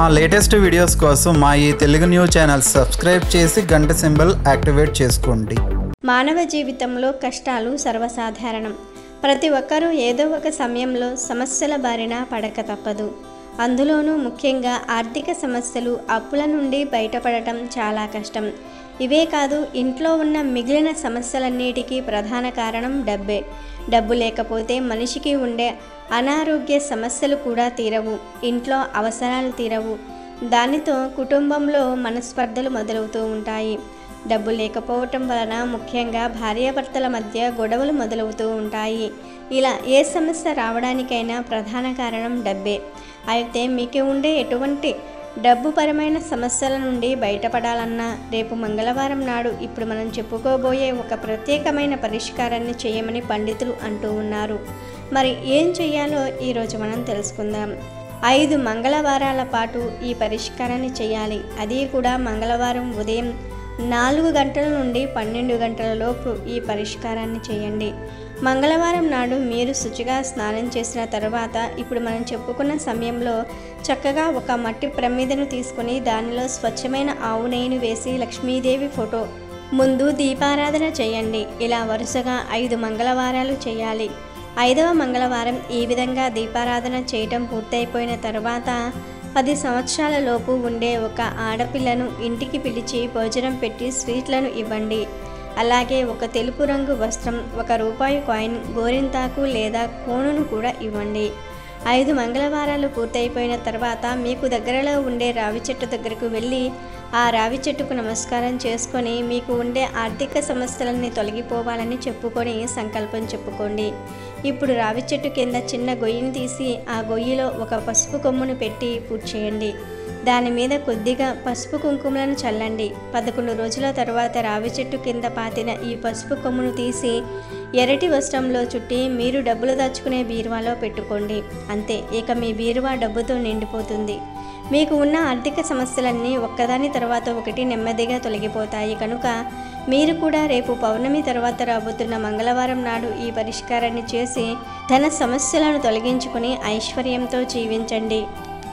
మా latest videos కోసం మా ఈ తెలుగు న్యూస్ ఛానల్ సబ్స్క్రైబ్ చేసి గంట సింబల్ యాక్టివేట్ చేసుకోండి మానవ జీవితంలో కష్టాలు సర్వసాధారణం ప్రతి ఒక్కరూ ఏదో ఒక సమయంలో సమస్యల బారిన పడక తప్పదు అందులోనూ ముఖ్యంగా ఆర్థిక సమస్యలు అప్పుల నుండి బయటపడటం చాలా కష్టం ఇవే కాదు ఇంట్లో ఉన్న మిగిలిన సమస్యలన్నిటికీ ప్రధాన కారణం డబ్బే డబ్బు లేకపోతే మనిషికి ఉండే అనారోగ్య సమస్యలు కూడా తీరవు ఇంట్లో అవసరాలు తీరవు దానితో కుటుంబంలో మనస్పర్ధలు మొదలవుతూ ఉంటాయి డబ్బు లేకపోవటం వలన ముఖ్యంగా భార్యాభర్తల మధ్య గొడవలు మొదలవుతూ ఉంటాయి ఇలా ఏ సమస్య రావడానికైనా ప్రధాన కారణం డబ్బే అయితే మీకు ఉండే ఎటువంటి డబ్బుపరమైన సమస్యల నుండి బయటపడాలన్నా రేపు మంగళవారం నాడు ఇప్పుడు మనం చెప్పుకోబోయే ఒక ప్రత్యేకమైన పరిష్కారాన్ని చేయమని పండితులు అంటూ ఉన్నారు మరి ఏం చేయాలో ఈరోజు మనం తెలుసుకుందాం ఐదు మంగళవారాల పాటు ఈ పరిష్కారాన్ని చేయాలి అది కూడా మంగళవారం ఉదయం నాలుగు గంటల నుండి పన్నెండు గంటల లోపు ఈ పరిష్కారాన్ని చేయండి మంగళవారం నాడు మీరు శుచిగా స్నానం చేసిన తర్వాత ఇప్పుడు మనం చెప్పుకున్న సమయంలో చక్కగా ఒక మట్టి ప్రమిదను తీసుకొని దానిలో స్వచ్ఛమైన ఆవు నెయ్యిని వేసి లక్ష్మీదేవి ఫోటో ముందు దీపారాధన చేయండి ఇలా వరుసగా ఐదు మంగళవారాలు చేయాలి ఐదవ మంగళవారం ఈ విధంగా దీపారాధన చేయటం పూర్తయిపోయిన తర్వాత పది సంవత్సరాల లోపు ఉండే ఒక ఆడపిల్లను ఇంటికి పిలిచి భోజనం పెట్టి స్వీట్లను ఇవ్వండి అలాగే ఒక తెలుపు రంగు వస్త్రం ఒక రూపాయి కాయిన్ గోరింతాకు లేదా కోనును కూడా ఇవ్వండి ఐదు మంగళవారాలు పూర్తయిపోయిన తర్వాత మీకు దగ్గరలో ఉండే రావి చెట్టు దగ్గరకు వెళ్ళి ఆ రావి చెట్టుకు నమస్కారం చేసుకొని మీకు ఉండే ఆర్థిక సమస్యలన్నీ తొలగిపోవాలని చెప్పుకొని సంకల్పం చెప్పుకోండి ఇప్పుడు రావి చెట్టు కింద చిన్న గొయ్యిని తీసి ఆ గొయ్యిలో ఒక పసుపు కొమ్మును పెట్టి పూజ చేయండి దాని మీద కొద్దిగా పసుపు కుంకుమలను చల్లండి పదకొండు రోజుల తర్వాత రావి చెట్టు కింద పాతిన ఈ పసుపు కొమ్మును తీసి ఎర్రటి వస్త్రంలో చుట్టి మీరు డబ్బులు దాచుకునే బీరువాలో పెట్టుకోండి అంతే ఇక మీ బీరువా డబ్బుతో నిండిపోతుంది మీకు ఉన్న ఆర్థిక సమస్యలన్నీ ఒక్కదాని తర్వాత ఒకటి నెమ్మదిగా తొలగిపోతాయి కనుక మీరు కూడా రేపు పౌర్ణమి తర్వాత రాబోతున్న మంగళవారం నాడు ఈ పరిష్కారాన్ని చేసి ధన సమస్యలను తొలగించుకుని ఐశ్వర్యంతో జీవించండి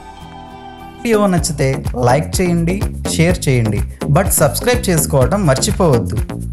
వీడియో నచ్చితే లైక్ చేయండి షేర్ చేయండి బట్ సబ్స్క్రైబ్ చేసుకోవడం మర్చిపోవద్దు